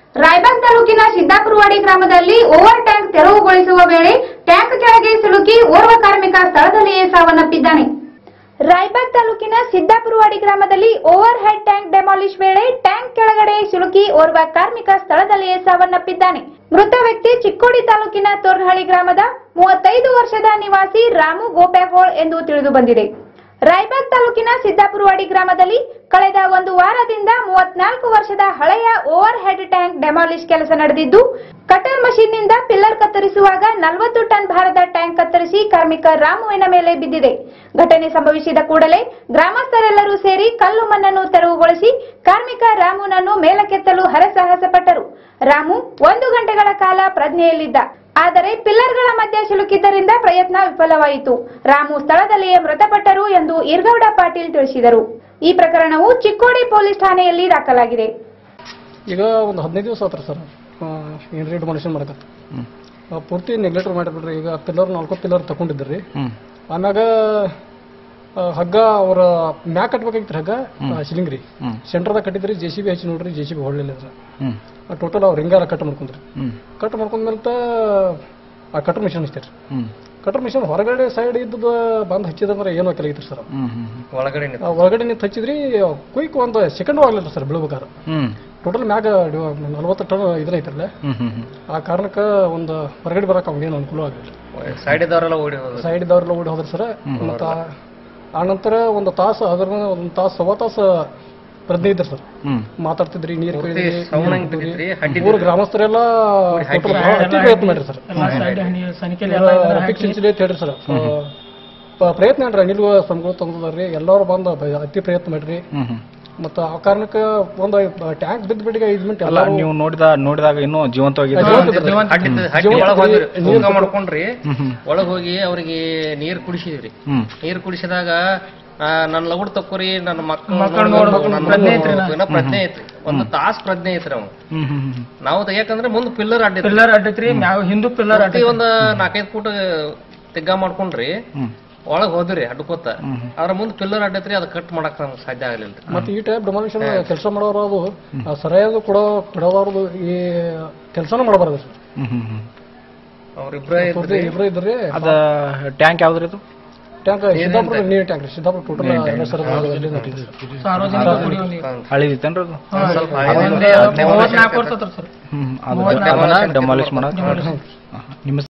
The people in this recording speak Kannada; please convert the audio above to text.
ರಾಯಬಾಗ್ ತಾಲೂಕಿನ ಸಿದ್ದಾಪುರವಾಡಿ ಗ್ರಾಮದಲ್ಲಿ ಓವರ್ ಟ್ಯಾಂಕ್ ತೆರವುಗೊಳಿಸುವ ವೇಳೆ ಟ್ಯಾಂಕ್ ಕೆಳಗೆ ಸಿಲುಕಿ ಓರ್ವ ಕಾರ್ಮಿಕ ಸ್ಥಳದಲ್ಲಿಯೇ ಸಾವನ್ನಪ್ಪಿದ್ದಾನೆ ರಾಯಬಾಗ್ ತಾಲೂಕಿನ ಸಿದ್ದಾಪುರವಾಡಿ ಗ್ರಾಮದಲ್ಲಿ ಓವರ್ ಹೆಡ್ ಟ್ಯಾಂಕ್ ಡೆಮಾಲಿಶ್ ವೇಳೆ ಟ್ಯಾಂಕ್ ಕೆಳಗಡೆ ಸಿಲುಕಿ ಓರ್ವ ಕಾರ್ಮಿಕ ಸ್ಥಳದಲ್ಲಿಯೇ ಸಾವನ್ನಪ್ಪಿದ್ದಾನೆ ಮೃತ ವ್ಯಕ್ತಿ ಚಿಕ್ಕೋಡಿ ತಾಲೂಕಿನ ತೋರ್ನಹಳ್ಳಿ ಗ್ರಾಮದ ಮೂವತ್ತೈದು ವರ್ಷದ ನಿವಾಸಿ ರಾಮು ಗೋಪ್ಯಾಗೋಳ್ ಎಂದು ತಿಳಿದು ಬಂದಿದೆ ರಾಯಬಾಗ್ ತಾಲೂಕಿನ ಸಿದ್ದಾಪುರವಾಡಿ ಗ್ರಾಮದಲ್ಲಿ ಕಳೆದ ಒಂದು ವಾರದಿಂದ ಮೂವತ್ನಾಲ್ಕು ವರ್ಷದ ಹಳೆಯ ಓವರ್ ಹೆಡ್ ಟ್ಯಾಂಕ್ ಡೆಮಾಲಿಶ್ ಕೆಲಸ ನಡೆದಿದ್ದು ಕಟರ್ ಮಷೀನ್ನಿಂದ ಪಿಲ್ಲರ್ ಕತ್ತರಿಸುವಾಗ ನಲವತ್ತು ಟನ್ ಭಾರದ ಟ್ಯಾಂಕ್ ಕತ್ತರಿಸಿ ಕಾರ್ಮಿಕ ರಾಮುವಿನ ಮೇಲೆ ಬಿದ್ದಿದೆ ಘಟನೆ ಸಂಭವಿಸಿದ ಕೂಡಲೇ ಗ್ರಾಮಸ್ಥರೆಲ್ಲರೂ ಸೇರಿ ಕಲ್ಲು ಮಣ್ಣನ್ನು ತೆರವುಗೊಳಿಸಿ ಕಾರ್ಮಿಕ ರಾಮುನನ್ನು ಮೇಲಕ್ಕೆತ್ತಲು ಹರಸಾಹಸ ಪಟ್ಟರು ರಾಮು ಒಂದು ಗಂಟೆಗಳ ಕಾಲ ಪ್ರಜ್ಞೆಯಲ್ಲಿದ್ದ ಆದರೆ ಪಿಲ್ಲರ್ಗಳ ಮಧ್ಯೆ ಸಿಲುಕಿದ್ದರಿಂದ ಪ್ರಯತ್ನ ವಿಫಲವಾಯಿತು ರಾಮು ಸ್ಥಳದಲ್ಲಿಯೇ ಮೃತಪಟ್ಟರು ಎಂದು ಇರ್ಗೌಡ ಪಾಟೀಲ್ ತಿಳಿಸಿದರು ಈ ಪ್ರಕರಣವು ಚಿಕ್ಕೋಡಿ ಪೊಲೀಸ್ ಠಾಣೆಯಲ್ಲಿ ದಾಖಲಾಗಿದೆ ಈಗ ಒಂದು ಹದಿನೈದು ದಿವಸ ಆತ್ರಿ ಸರ್ ಏನು ರೇಟ್ ಮನುಷ್ಯನ್ ಮಾಡಕತ್ತ ಹ್ಮ್ ಆ, ಪೂರ್ತಿ ನೆಗ್ಲೆಕ್ಟ್ ಮಾಡಿಬಿಡ್ರಿ ಈಗ ಪಿಲ್ಲರ್ ನಾಲ್ಕು ಪಿಲ್ಲರ್ ತಗೊಂಡಿದ್ರಿ ಹ್ಮ್ ಆಮ್ಯಾಗ ಆ, ಹಗ್ಗ ಅವರ ಮ್ಯಾಕ್ ಕಟ್ಬೇಕಾಗಿತ್ತು ಹಗ್ಗ ಶಿಲಿಂಗ್ರಿ ಹ್ಮ್ ಸೆಂಟರ್ದಾಗ ಕಟ್ಟಿದ್ರಿ ಜೆ ಸಿ ಬಿ ಹಚ್ಚಿ ನೋಡ್ರಿ ಜೆ ಸಿ ಬಿ ಹೊಳ್ಳಿಲ್ಲ ಅದ್ರ ಹ್ಮ್ ಟೋಟಲ್ ಅವ್ರು ಹಿಂಗಾರ ಕಟ್ ಮಾಡ್ಕೊಂಡ್ರಿ ಹ್ಮ್ ಕಟ್ ಮಾಡ್ಕೊಂಡ್ಮೇಲೆ ಆ ಕಟರ್ ಮಿಷನ್ ಹಚ್ತೀರಿ ಹ್ಮ್ ಕಟರ್ ಮಿಷನ್ ಹೊರಗಡೆ ಸೈಡ್ ಇದ್ದದ ಬಂದು ಹಚ್ಚಿದಂದ್ರೆ ಏನು ಹಾಕಲಾಗಿತ್ತು ಸರ್ ಹ್ಮ್ ಹ್ಮ್ ಒಳಗಡೆ ಆ ಒಳಗಡೆ ನಿಂತು ಹಚ್ಚಿದ್ರಿ ಕ್ವಿಕ್ ಒಂದು ಸೆಕೆಂಡ್ ಆಗಲಿಲ್ಲ ಸರ್ ಬೀಳ್ಬೇಕಾದ್ರೆ ಹ್ಮ್ ಟೋಟಲ್ ಮ್ಯಾಗ ನಲ್ವತ್ತು ಟನ್ ಇದೈತ್ರಲ್ಲ ಹ್ಮ್ ಹ್ಮ್ ಹ್ಮ್ ಆ ಕಾರಣಕ್ಕೆ ಒಂದು ಹೊರಗಡೆ ಬರಕ್ಕೆ ಅವ್ನಿಗೇನು ಅನುಕೂಲ ಆಗಲಿಲ್ಲ ಸೈಡ್ ಇದ್ದವರೆಲ್ಲ ಓಡಿ ಹೋದ್ರು ಸೈಡ್ ಇದ್ದವ್ರೆಲ್ಲ ಓಡಿ ಹೋದ್ರಿ ಸರ್ ಮತ್ತು ಆ ನಂತರ ಒಂದು ತಾಸು ಅದ್ರ ಒಂದು ತಾಸು ಸವಾ ತಾಸು ಪ್ರಜ್ಞೆ ಇದ್ರಿ ಸರ್ ಹ್ಮ್ ಮಾತಾಡ್ತಿದ್ರಿ ನೀರು ಕುಡಿದ್ರಿ ಸೌಂಡ್ ಹಂಗ್ ಬಿದ್ದಿತ್ರಿ ಹಡ್ಡಿ ಮೂರು ಗ್ರಾಮಸ್ಥರೆಲ್ಲ total ಭಾಳ ಅತಿ ಪ್ರಯತ್ನ ಮಾಡ್ರಿ ಸರ್ ರಫೀಕ್ ಸಿಂಚಲಿ ಅಂತ ಹೇಳ್ರಿ ಸರ್ ಪ- ಪ್ರಯತ್ನ ಮಾಡ್ರಿ ನಿಲ್ವ ಸಂಘಗಳು ತಂದದ್ರಿ ಎಲ್ಲರೂ ಬಂದು ಬ- ಅತಿ ಪ್ರಯತ್ನ ಮಾಡ್ರಿ ಹ್ಮ್ ಹ್ಮ್ ಮತ್ತು ಆ ಕಾರಣಕ್ಕೆ ಒಂದು ಟ್ಯಾಂಕ್ ಬಿದ್ದ ಬಿಟ್ಟಿಗೆ ಐದು ಮಿನಿಟ್ ಅಲ್ಲ ಎಲ್ಲ ನೀವು ನೋಡಿದ ನೋಡಿದಾಗ ಇನ್ನೂ ಜೀವಂತವಾಗಿದೆ ಹಡ್ಡಿ ಹಡ್ಡಿ ಒಳಗ್ ಹೋದ್ರಿ ತೂಕ ಮಾಡ್ಕೊಂಡ್ರಿ ಹ್ಮ್ ಹ್ಮ್ ಒಳಗ್ ಹೋಗಿ ಅವ್ರಿಗೆ ನೀರ್ ಕುಡಿಸಿದ್ರಿ ಹ್ಮ್ ನೀರ್ ಕುಡಿಸಿದಾಗ ಆ, ನನ್ನ ಲಗುಡ್ ತಕ್ಕೋರಿ ನನ್ನ ಮಕ್ಕಳು ನೋಡ್ಬೇಕು ಪ್ರಜ್ಞೆ ಐತ್ರಿ ಒಂದು ತಾಸ್ ಪ್ರಜ್ಞೆ ಐತ್ರಿ ಅವ್ ಹ್ಮ್ ಹ್ಮ್ ಹ್ಮ್ ನಾವು ತೆಗಿಯಾಕಂದ್ರೆ ಮುಂದ್ ಪಿಲ್ಲರ್ ಅಡ್ಡಿ ಪಿಲ್ಲರ್ ಅಡ್ಡೈತ್ರಿ ಮ್ಯಾವ್ ಹಿಂದೂ ಪಿಲ್ಲರ್ ಪ್ರತಿ ಒಂದ್ ನಾಲ್ಕೈದು ಫೂಟ್ ತಿಗ್ಗ ಮಾಡ್ಕೊಂಡ್ರಿ ಹ್ಮ್ ಒಳಗ್ ಹೋದ್ರಿ ಅಡ್ಕೋತ ಹ್ಮ್ ಅದ್ರ ಮುಂದ್ ಪಿಲ್ಲರ್ ಅಡ್ಡೈತ್ರಿ ಅದ್ ಕಟ್ ಮಾಡಕ್ ನಮ್ಗೆ ಸಾಧ್ಯ ಆಗ್ಲಿಲ್ಲ ಮತ್ತು ಈ ಟೈಪ್ ಡೆಮಾಲಿಷನ್ ಕೆಲಸ ಮಾಡೋರು ಅದು ಆ ಸರಿಯಾದ ಕೊಡೋ ಕೊಡೋದವ್ರದ್ದು ಈ ಕೆಲಸನೂ ಮಾಡಬಾರ್ದು ಸರ್ ಹ್ಮ್ ಹ್ಮ್ ಹ್ಮ್ ಅವ್ರಿಬ್ರೇ ಪೂರ್ತಿ ಇಬ್ಬರು ಇದ್ರಿ ಅದ ಟ್ಯಾಂಕ್ ಯಾವ್ದ್ರಿ ಇದು ಟ್ಯಾಂಕ್ ಸಿದ್ದಾಪುರ ನೀರು ಟ್ಯಾಂಕ್ ರೀ ಸಿದ್ದಾಪುರ ಟೋಟಲ್ ಎಲ್ಲ ಸರ್ ಸಾರ್ವಜನಿಕ ಕುಡಿಯೋ ನೀರು ಹಳಿದಿತ್ತೇನ್ರಿ ಅದು ಸ್ವಲ್ಪ ಮೂವತ್ನಾಲ್ಕು ವರ್ಷ ಆತ್ರಿ ಸರ್ ಹ್ಮ್ ಅದು ಡೆಮಾಲಿಷ್ ಮಾಡಕ್ ನಿಮ್ಮ